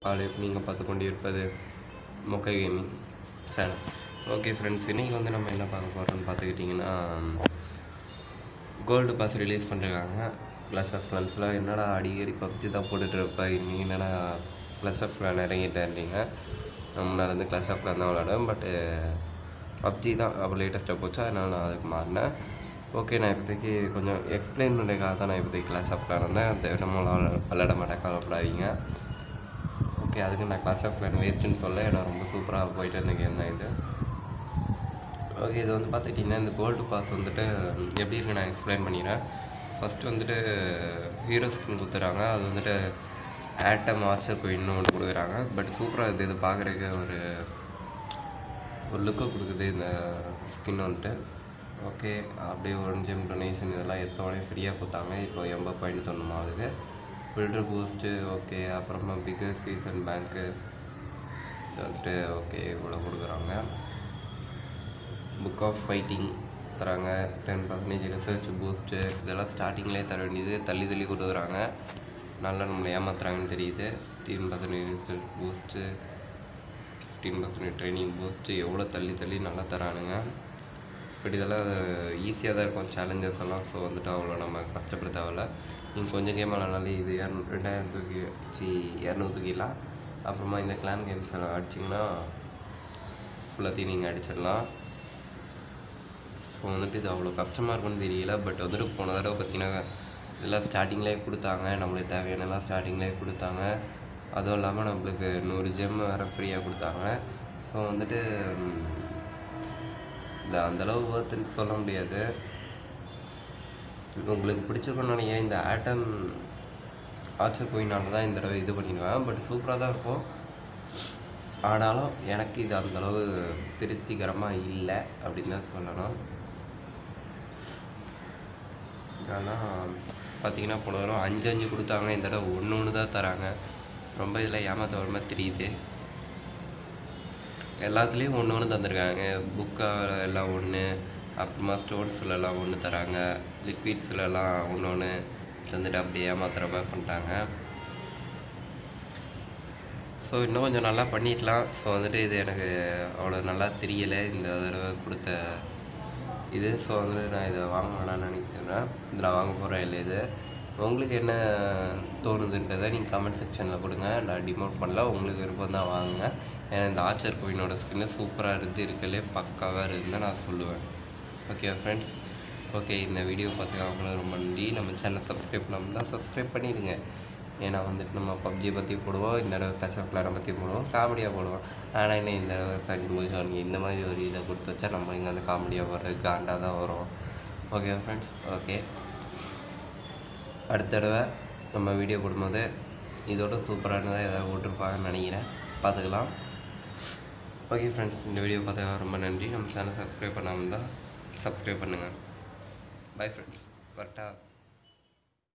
ஆளு நீங்கள் பார்த்து கொண்டு இருப்பது Mokkai gaming channel okay friends இன்றைக்கி வந்து நம்ம என்ன பார்க்க போகிறோம்னு பார்த்துக்கிட்டிங்கன்னா கோல்டு பாஸ் ரிலீஸ் பண்ணிருக்காங்க ப்ளஸ் ஆஃப் கிளன்ஸில் என்னடா அடிக்கடி பப்ஜி தான் போட்டுட்டு இருப்ப இன்னைக்கு என்னடா ப்ளஸ் ஆஃப் கிளான் இறங்கிட்டேன்றீங்க நான் முன்னாடி வந்து கிளாஸ் ஆஃப் கிளான் தான் விளாடுவேன் பட்டு பப்ஜி தான் அப்போ லேட்டஸ்ட்டாக போச்சு அதனால் நான் அதுக்கு மாறினேன் ஓகே நான் இப்போதைக்கு கொஞ்சம் எக்ஸ்பிளைன் பண்ணுறதுக்காக தான் நான் இப்போதைக்கு கிளாஸ் ஆஃப் கிளான் வந்தேன் அந்த நம்ம விளாட மாட்டேன் கவலைப்படாதீங்க ஓகே அதுக்கு நான் கிளாஸ் ஆஃப் கிளான் வேஸ்ட்டுன்னு சொல்ல நான் ரொம்ப சூப்பராக போயிட்டு இருந்த கேம் தான் இது ஓகே இது வந்து பார்த்துக்கிட்டிங்கன்னா இந்த கோல்டு பாஸ் வந்துட்டு எப்படி இருக்கு நான் எக்ஸ்பிளைன் பண்ணிடுறேன் ஃபஸ்ட்டு வந்துட்டு ஹீரோ ஸ்கின் கொடுத்துறாங்க அது வந்துட்டு ஆட்டம் ஆர்ச்சர் போயின்னு ஒன்று கொடுக்குறாங்க பட் சூப்பராக இருக்குது இது பார்க்குறதுக்கு ஒரு ஒரு லுக்கை கொடுக்குது இந்த ஸ்கின் வந்துட்டு ஓகே அப்படியே ஒரு ஜிம் டொனேஷன் இதெல்லாம் எத்தோடய ஃப்ரீயாக கொடுத்தாங்க இப்போ எண்பது பாயிண்ட் தொண்ணூமா அதுக்கு பில்டர் பூஸ்ட்டு ஓகே அப்புறமா பிகர் சீசன் பேங்க்கு இது வந்துட்டு ஓகே இவ்வளோ கொடுக்குறாங்க புக் ஆஃப் ஃபைட்டிங் தராங்க டென் பர்சன்டேஜ் ரிசர்ச் பூஸ்ட்டு இதெல்லாம் ஸ்டார்டிங்லேயே தர வேண்டியது தள்ளி தள்ளி கொடுக்குறாங்க நல்லா நம்மளை ஏமாத்துறாங்கன்னு தெரியுது fifteen percentage research boost fifteen percentage training boost எவ்வளோ தள்ளி தள்ளி நல்லா தரானுங்க பட் இதெல்லாம் ஈஸியாக தான் இருக்கும் சேலஞ்சஸ் எல்லாம் ஸோ வந்துட்டு அவ்வளோ நம்ம கஷ்டப்பட தேவையில்ல நீங்கள் கொஞ்சம் கேம் விளாட்னாலே இது இரநூ ரெண்டாயிரம் தூக்கி சி இரநூறு தூக்கிடலாம் அப்புறமா இந்த கிளான் கேம்ஸ் எல்லாம் அடிச்சிங்கன்னா ஃபுல்லாத்தையும் நீங்கள் அடிச்சிடலாம் ஸோ வந்துட்டு இது அவ்வளோ கஷ்டமாக இருக்கும்னு தெரியல பட் வந்துட்டு போன தடவை பார்த்தீங்கன்னா இதெல்லாம் ஸ்டார்டிங்லேயே கொடுத்தாங்க நம்மளுக்கு தேவையானலாம் ஸ்டார்டிங்லேயே கொடுத்தாங்க அதுவும் இல்லாமல் நம்மளுக்கு நூறு ஜெம் வேறு ஃப்ரீயாக கொடுத்தாங்க ஸோ வந்துட்டு ம், இது அந்தளவு ஒர்த்துன்னு சொல்ல முடியாது உங்களுக்கு பிடிச்சிருக்கும்னு நினைக்கிறேன் இந்த ஆட்டம் ஆச்சர் போயினால தான் இந்த தடவை இது பண்ணிடுவேன் பட் சூப்பராக தான் இருக்கும் ஆனாலும் எனக்கு இது அந்தளவு திருப்திகரமாக இல்லை அப்படின்னு தான் சொல்லணும் ஆனால் பார்த்தீங்கன்னா போன தடவை அஞ்சு அஞ்சு கொடுத்தாங்க இந்த தடவை ஒன்று ஒன்று தான் தராங்க ரொம்ப இதில் ஏமாத்த வர மாதிரி தெரியுது எல்லாத்துலேயும் ஒன்று ஒன்று தந்திருக்காங்க புக்காக எல்லாம் ஒன்று அப்புறமா ஸ்டோன்ஸ்லலாம் ஒன்று தராங்க லிக்விட்ஸ்லலாம் ஒன்று ஒன்று தந்துட்டு அப்படியே ஏமாத்துற மாதிரி பண்ணிட்டாங்க ஸோ இன்னும் கொஞ்சம் நல்லா பண்ணிடலாம் ஸோ வந்துட்டு இது எனக்கு அவ்வளோ நல்லா தெரியலை இந்த தடவை கொடுத்த இது ஸோ வந்துட்டு நான் இதை வாங்க வேணாம்னு நினச்சிடுறேன் இது நான் வாங்க போகிறேன் இல்லை இது உங்களுக்கு என்ன தோணுதுன்றதை நீங்கள் கமெண்ட் செக்ஷனில் கொடுங்க நான் டிமோட் பண்ணல உங்களுக்கு விருப்பம் தான் வாங்குங்க ஏன்னா இந்த ஆச்சர் கோயினோட ஸ்கின்னு சூப்பராக இருந்து இருக்கலே பக்காவாக இருக்குதுன்னு நான் சொல்லுவேன் ஓகே ஃப்ரெண்ட்ஸ் ஓகே இந்த வீடியோ பார்த்துக்க அவங்களும் ரொம்ப நன்றி நம்ம சேனல் சப்ஸ்கிரைப் பண்ணாமல் தான் சப்ஸ்கிரைப் பண்ணிடுங்க ஏன்னா வந்துட்டு நம்ம பப்ஜி பற்றி போடுவோம் இந்த தடவை கிளாஸ் ஆஃப் கிளானை பற்றி போடுவோம் காமெடியாக போடுவோம் ஆனால் என்ன இந்த தடவை சரி முடிச்சவங்க இந்த மாதிரி ஒரு இதை கொடுத்து வச்சா நம்ம இங்கே வந்து காமெடியாக வர்றது காண்டாக தான் வரும் ஓகே ஃப்ரெண்ட்ஸ் ஓகே அடுத்த தடவை நம்ம வீடியோ போடும்போது இதோட சூப்பரானதாக ஏதாவது போட்டிருப்பாங்கன்னு நினைக்கிறேன் பார்த்துக்கலாம் ஓகே ஃப்ரெண்ட்ஸ் இந்த வீடியோ பார்த்தா ரொம்ப நன்றி நம்ம சேனல் சப்ஸ்கிரைப் பண்ணாமல் தான் சப்ஸ்கிரைப் பண்ணுங்கள் பை ஃப்ரெண்ட்ஸ் வரட்டா